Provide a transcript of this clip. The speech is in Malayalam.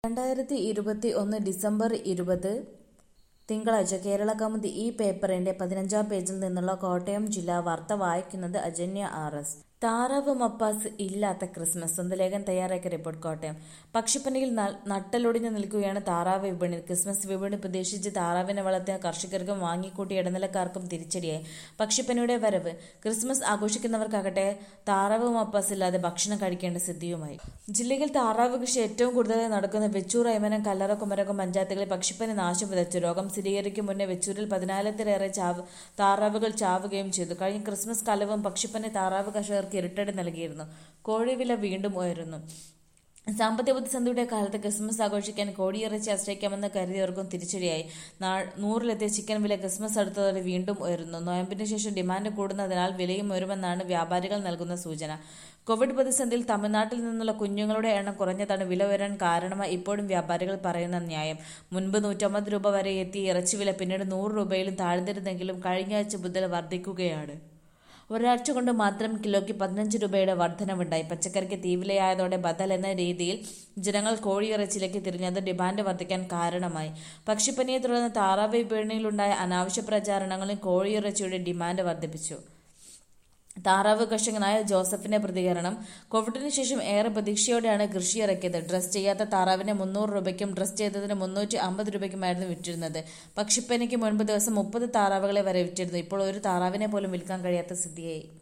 രണ്ടായിരത്തി ഇരുപത്തി ഒന്ന് ഡിസംബർ ഇരുപത് തിങ്കളാഴ്ച കേരള കൗമുദി ഈ പേപ്പറിന്റെ പതിനഞ്ചാം പേജിൽ നിന്നുള്ള കോട്ടയം ജില്ലാ വാർത്ത വായിക്കുന്നത് അജന്യ ആർ എസ് താറാവ് മപ്പാസ് ഇല്ലാത്ത ക്രിസ്മസ് സ്വന്തം ലേഖൻ തയ്യാറാക്കിയ റിപ്പോർട്ട് കോട്ടയം പക്ഷിപ്പനിയിൽ ന- നട്ടെല്ലൊടിഞ്ഞു നിൽക്കുകയാണ് താറാവ് വിപണി ക്രിസ്മസ് വിപണി പ്രതീക്ഷിച്ച് താറാവിനെ വളർത്തിയ കർഷകർക്കും വാങ്ങിക്കൂട്ടിയ ഇടനിലക്കാർക്കും തിരിച്ചടിയായി പക്ഷിപ്പനിയുടെ വരവ് ക്രിസ്മസ് ആഘോഷിക്കുന്നവർക്കാകട്ടെ താറാവ് മപ്പാസ് ഇല്ലാതെ ഭക്ഷണം കഴിക്കേണ്ട സ്ഥിതിയുമായി ജില്ലയിൽ താറാവ് കൃഷി ഏറ്റവും കൂടുതലായി നടക്കുന്ന വെച്ചൂർ അയമനം കല്ലറ കുമരകം പഞ്ചായത്തുകളിൽ പക്ഷിപ്പനി നാശം വിതച്ചു രോഗം സ്ഥിരീകരിക്കും മുന്നേ വെച്ചൂരിൽ പതിനായിരത്തിലേറെ ചാവ് താറാവുകൾ ചാവുകയും ചെയ്തു കഴിഞ്ഞ ക്രിസ്മസ് കാലവും പക്ഷിപ്പനി താറാവ് കർഷകർക്ക് ഇരുട്ടടി നൽകിയിരുന്നു കോഴിവില വീണ്ടും ഉയരുന്നു സാമ്പത്തിക പ്രതിസന്ധിയുടെ കാലത്ത് ക്രിസ്മസ് ആഘോഷിക്കാൻ കോടിയിറച്ചി ആശ്രയിക്കാമെന്ന് കരുതിയവർക്കും തിരിച്ചടിയായി നാ- നൂറിലെത്തിയ ചിക്കൻ വില ക്രിസ്മസ് അടുത്തതോടെ വീണ്ടും ഉയരുന്നു നോയമ്പിന് ശേഷം ഡിമാൻഡ് കൂടുന്നതിനാൽ വിലയും ഉയരുമെന്നാണ് വ്യാപാരികൾ നൽകുന്ന സൂചന കോവിഡ് പ്രതിസന്ധിയിൽ തമിഴ്നാട്ടിൽ നിന്നുള്ള കുഞ്ഞുങ്ങളുടെ എണ്ണം കുറഞ്ഞതാണ് വില ഉയരാൻ കാരണമായി ഇപ്പോഴും വ്യാപാരികൾ പറയുന്ന ന്യായം മുൻപ് നൂറ്റമ്പത് രൂപ വരെ എത്തിയ ഇറച്ചി വില പിന്നീട് നൂറ് രൂപയിലും താഴ്ന്നിരുന്നെങ്കിലും കഴിഞ്ഞ ആഴ്ച മുതൽ വർദ്ധിക്കുകയാണ് ഒരാഴ്ച കൊണ്ട് മാത്രം കിലോയ്ക്ക് പതിനഞ്ച് രൂപയുടെ വർധനവുണ്ടായി പച്ചക്കറിക്ക് തീവിലയായതോടെ ബദൽ എന്ന രീതിയിൽ ജനങ്ങൾ കോഴിയിറച്ചിലേക്ക് തിരിഞ്ഞത് ഡിമാൻഡ് വർദ്ധിക്കാൻ കാരണമായി പക്ഷിപ്പനിയെ തുടർന്ന് താറാവ് വിപണിയിലുണ്ടായ അനാവശ്യ പ്രചാരണങ്ങളും കോഴിയിറച്ചിയുടെ ഡിമാൻഡ് വർദ്ധിപ്പിച്ചു താറാവ് കർഷകനായ ജോസഫിന്റെ പ്രതികരണം കോവിഡിന് ശേഷം ഏറെ പ്രതീക്ഷയോടെയാണ് കൃഷി ഇറക്കിയത് ഡ്രസ് ചെയ്യാത്ത താറാവിനെ മുന്നൂറ് രൂപയ്ക്കും ഡ്രസ് ചെയ്തതിന് മുന്നൂറ്റി അമ്പത് രൂപയ്ക്കുമായിരുന്നു വിറ്റിരുന്നത് പക്ഷിപ്പനിക്ക് മുൻപ് ദിവസം മുപ്പത് താറാവുകളെ വരെ വിറ്റിരുന്നു ഇപ്പോൾ ഒരു താറാവിനെ പോലും വിൽക്കാൻ കഴിയാത്ത സ്ഥിതിയായി